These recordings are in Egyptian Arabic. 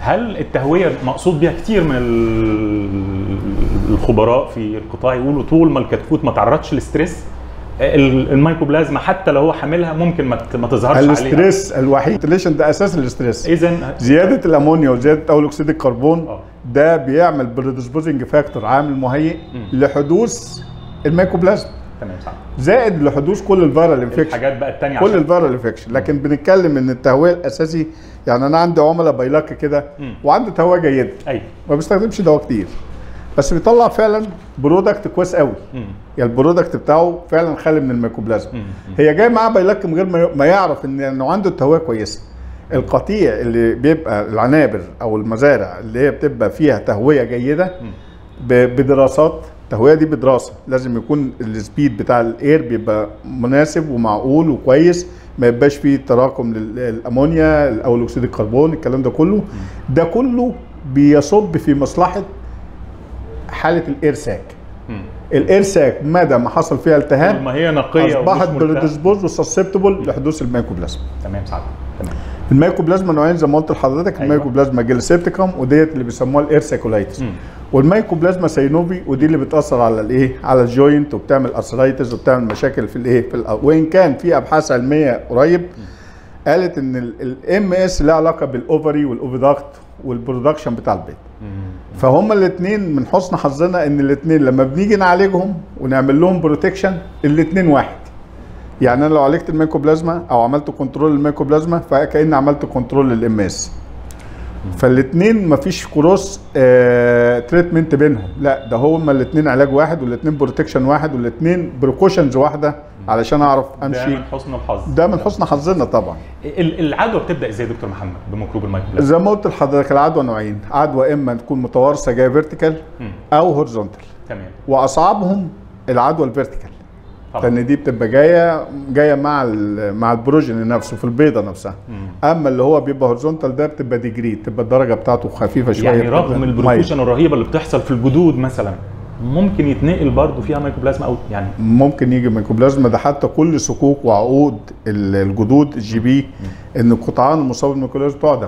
هل التهويه مقصود بيها كتير من ال- الخبراء في القطاع يقولوا طول ما الكتكوت ما تعرضش لستريس ال- الميكوبلازما حتى لو هو حاملها ممكن ما ت- ما تظهرش عليها الاستريس الوحيد ليشن ده اساس الاستريس اذا زياده الامونيا وزياده اول اكسيد الكربون آه. ده بيعمل بريدسبوزنج فاكتور عامل مهيئ لحدوث الميكوبلازما تمام صح زائد لحدوث كل الفيرال انفكشن الحاجات بقى الثانيه كل الفيرال انفكشن لكن بنتكلم ان التهويه الاساسي يعني انا عندي عملاء بايلاك كده مم. وعنده تهويه جيده ايوه ما بيستخدمش دواء كتير بس بيطلع فعلا برودكت كويس قوي مم. يعني البرودكت بتاعه فعلا خالي من الميكوبلازما مم. هي جاي معاه بايلاك من غير ما ما يعرف ان انه عنده التهويه كويسه القطيع اللي بيبقى العنابر او المزارع اللي هي بتبقى فيها تهويه جيده ب- بدراسات التهويه دي بدراسه لازم يكون السبيد بتاع الاير بيبقى مناسب ومعقول وكويس ما يبقاش فيه تراكم للامونيا او اكسيد الكربون الكلام ده كله ده كله بيصب في مصلحه حاله الارساك مم. الارساك مدى ما حصل فيها طول التهاب ما هي نقيه اصبحت ومش ملتهبة. بريدسبوز وسسبتبل لحدوث الميكوبلازما تمام صح تمام الميكوبلازما نوعين زي ما قلت لحضرتك أيوة. الميكوبلازما جيلسيبتيكم وديت اللي بيسموها الايرسيكولايتس مم. والميكوبلازما سينوفي ودي اللي بتاثر على الايه على الجوينت وبتعمل ارثرايتس وبتعمل مشاكل في الايه في الأ- وان كان في ابحاث علميه قريب قالت ان الام اس لها علاقه بالاوفري والاوفيداكت والبرودكشن بتاع البيض مم. فهم الاثنين من حسن حظنا ان الاثنين لما بنيجي نعالجهم ونعمل لهم بروتكشن الاثنين واحد يعني انا لو عالجت الميكوبلازما او عملت كنترول للميكوبلازما فكاني عملت كنترول للام اس فالاثنين مفيش كروس آه تريتمنت بينهم لا ده هما الاثنين علاج واحد والاثنين بروتكشن واحد والاثنين بريكوشنز واحده علشان اعرف ده امشي من حسن الحظ ده من حسن حظنا طبعا ال- العدوى بتبدا ازاي يا دكتور محمد بميكروب الميكروبلازما زي ما قلت لحضرتك العدوى نوعين عدوى اما تكون متوارثه جايه فيرتيكال مم. او هورزونتال تمام واصعبهم العدوى الفيرتيكال طبعا لان دي بتبقى جايه جايه مع ال- مع البروجين نفسه في البيضه نفسها مم. اما اللي هو بيبقى هورزونتال ده بتبقى ديجري تبقى الدرجه بتاعته خفيفه شويه يعني بتبقى رغم مية. البروكوشن الرهيبه اللي بتحصل في الجدود مثلا ممكن يتنقل برضه فيها ميكروبلازما او يعني ممكن يجي ميكوبلازما ده حتى كل صكوك وعقود ال- الجدود الجي بي ان القطعان المصابه بالميكوبلازما تعدم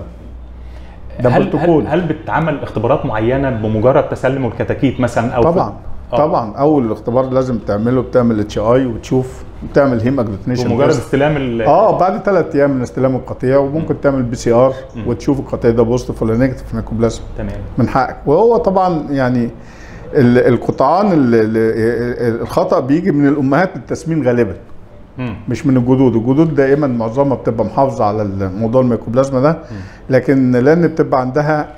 ده هل, بروتوكول. هل هل بتعمل اختبارات معينه بمجرد تسلم الكتاكيت مثلا او طبعا آه. طبعا اول اختبار لازم تعمله بتعمل اتش اي وتشوف بتعمل هيم اجلوتينيشن بمجرد استلام ال اه بعد ثلاث ايام من استلام القطيع وممكن تعمل بي سي ار وتشوف القطيع ده بوزيتيف ولا نيجاتيف ميكوبلازما تمام من حقك وهو طبعا يعني ال- القطعان ال- ال- الخطا بيجي من الامهات للتسمين غالبا مم. مش من الجدود الجدود دائما معظمها بتبقى محافظه على موضوع الميكوبلازما ده لكن لان بتبقى عندها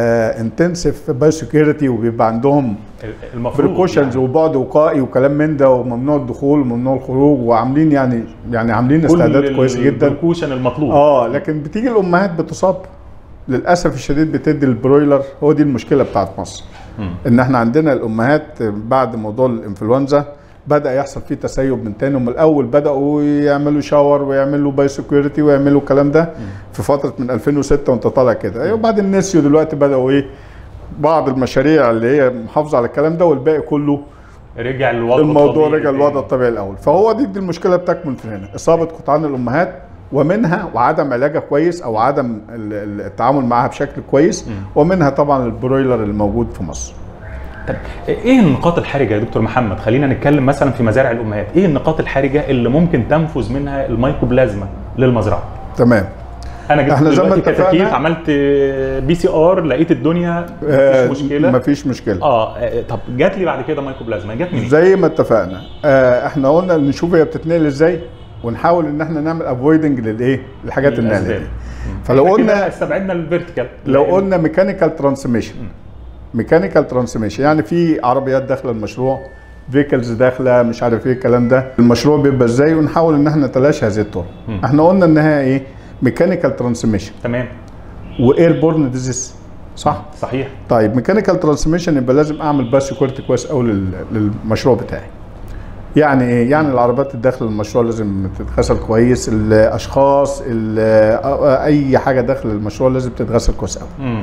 انتنسيف باي سكيورتي وبيبقى عندهم المفروض بريكوشنز يعني وبعد وقائي وكلام من ده وممنوع الدخول وممنوع الخروج وعاملين يعني يعني عاملين استعداد كويس جدا البروكوشن المطلوب اه لكن بتيجي الامهات بتصاب للاسف الشديد بتدي البرويلر هو دي المشكله بتاعت مصر مم. ان احنا عندنا الامهات بعد موضوع الانفلونزا بدا يحصل فيه تسيب من تاني هم الاول بداوا يعملوا شاور ويعملوا باي سكيورتي ويعملوا الكلام ده في فتره من 2006 وانت طالع كده أيوة وبعدين نسيوا دلوقتي بداوا ايه بعض المشاريع اللي هي محافظه على الكلام ده والباقي كله رجع للوضع الموضوع الطبيعي رجع تاني. للوضع الطبيعي الاول فهو دي, دي المشكله بتكمن في هنا اصابه قطعان الامهات ومنها وعدم علاجها كويس او عدم ال- ال- التعامل معها بشكل كويس ومنها طبعا البرويلر الموجود في مصر طب ايه النقاط الحرجه يا دكتور محمد خلينا نتكلم مثلا في مزارع الامهات ايه النقاط الحرجه اللي ممكن تنفذ منها الميكوبلازما للمزرعه تمام انا جبت احنا زي ما دلوقتي اتفقنا- كتاكيت عملت بي سي ار لقيت الدنيا آه، مفيش مشكله مفيش مشكله اه آه، طب جات لي بعد كده ميكوبلازما جات منين زي ما اتفقنا آه احنا قلنا نشوف هي بتتنقل ازاي ونحاول ان احنا نعمل افويدنج للايه الحاجات النقله الأسباب. دي فلو إحنا كده قلنا استبعدنا الفيرتيكال لو قلنا ميكانيكال ترانسميشن ميكانيكال ترانسميشن يعني في عربيات داخله المشروع فيكلز داخله مش عارف ايه الكلام ده المشروع بيبقى ازاي ونحاول ان احنا نتلاشى هذه الطرق مم. احنا قلنا انها ايه ميكانيكال ترانسميشن تمام واير بورن ديزيز صح صحيح طيب ميكانيكال ترانسميشن يبقى لازم اعمل باس سكيورتي كويس قوي لل- للمشروع بتاعي يعني ايه يعني العربيات الداخل المشروع لازم تتغسل كويس الاشخاص ال- اي حاجه داخل المشروع لازم تتغسل كويس قوي مم. مم.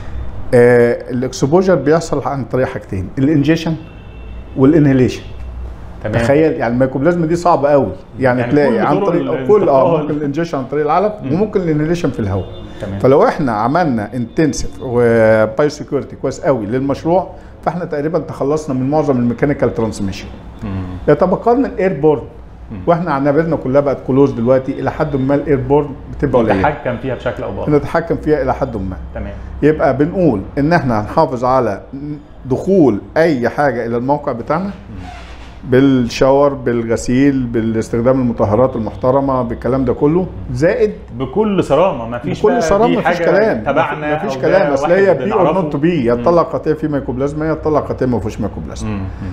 آه الاكسبوجر بيحصل عن طريق حاجتين الانجيشن والانهيليشن تمام تخيل يعني الميكوبلازما دي صعبه قوي يعني, يعني تلاقي كل عن طرق طريق الانتقال. كل اه ممكن الانجيشن عن طريق العلف وممكن الانهيليشن في الهواء تمام. فلو احنا عملنا انتنسيف وبايو سكيورتي كويس قوي للمشروع فاحنا تقريبا تخلصنا من معظم الميكانيكال ترانسميشن مم. يتبقى لنا الايربورن واحنا عنابرنا كلها بقت كلوز دلوقتي الى حد ما الايربورن بتبقى قليله نتحكم فيها بشكل او باخر نتحكم فيها الى حد ما تمام يبقى بنقول ان احنا هنحافظ على دخول اي حاجه الى الموقع بتاعنا بالشاور بالغسيل بالاستخدام المطهرات المحترمه بالكلام ده كله زائد بكل صرامه ما فيش بكل صرامه مفيش كلام تبعنا مفيش أو كلام ده اصل واحد هي بي اور نعرفه. نوت بي يا تطلع قطيع فيه ميكوبلازما يا تطلع قطيع ما فيهوش ميكوبلازما مم. مم.